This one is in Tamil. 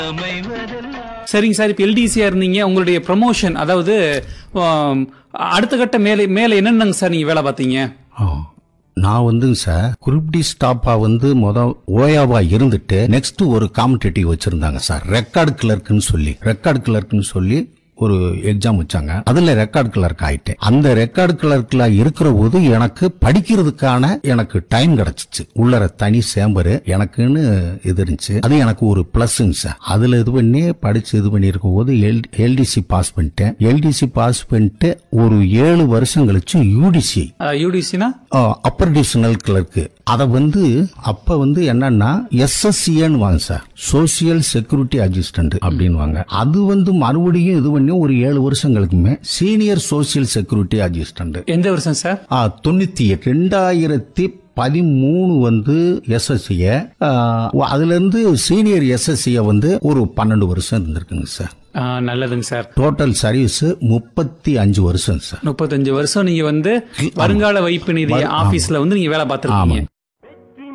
சரிங்க சார் இப்போ எல்டிசியா இருந்தீங்க உங்களுடைய ப்ரமோஷன் அதாவது ஆம், அடுத்த கட்ட மேலே மேலே என்னென்னங்க சார் நீங்க வேலை பார்த்தீங்க ஆ. நான் வந்துங்க சார் குரூப் டி ஸ்டாப்பா வந்து முத ஓயாவா இருந்துட்டு நெக்ஸ்ட் ஒரு காம்படேட்டிவ் வச்சிருந்தாங்க சார் ரெக்கார்டு கிளர்க்குன்னு சொல்லி ரெக்கார்டு கிளர்க்குன்னு சொல்லி ஒரு எக்ஸாம் வச்சாங்க அதுல ரெக்கார்டு கிளர்க் ஆயிட்டேன் அந்த ரெக்கார்டு கிளர்க்ல இருக்கிற போது எனக்கு படிக்கிறதுக்கான எனக்கு டைம் கிடைச்சிச்சு உள்ளர தனி சேம்பரு எனக்குன்னு இது இருந்துச்சு அது எனக்கு ஒரு பிளஸ்ங்க சார் அதுல இது பண்ணி படிச்சு இது பண்ணி இருக்கும் போது எல்டிசி பாஸ் பண்ணிட்டேன் எல்டிசி பாஸ் பண்ணிட்டு ஒரு ஏழு வருஷம் கழிச்சு யூடிசி யூடிசினா அப்பர் டிவிஷனல் கிளர்க்கு அதை வந்து அப்ப வந்து என்னன்னா எஸ்எஸ்சின்னு வாங்க சார் சோசியல் செக்யூரிட்டி அசிஸ்டன்ட் அப்படின்வாங்க அது வந்து மறுபடியும் இது பண்ணி ஒரு ஏழு வருஷங்களுக்குமே சீனியர் சோசியல் செக்யூரிட்டி அசிஸ்டன்ட் எந்த வருஷம் சார் தொண்ணூத்தி எட்டு ரெண்டாயிரத்தி பதிமூணு வந்து எஸ்எஸ்சிய அதுல இருந்து சீனியர் எஸ்எஸ்சிய வந்து ஒரு பன்னெண்டு வருஷம் இருந்திருக்குங்க சார் ஆ, நல்லதுங்க சார் டோட்டல் சர்வீஸ் முப்பத்தி அஞ்சு வருஷம் சார் முப்பத்தஞ்சு வருஷம் நீங்க வந்து வருங்கால வைப்பு நிதி ஆபீஸ்ல வந்து நீங்க வேலை பார்த்திருக்கீங்க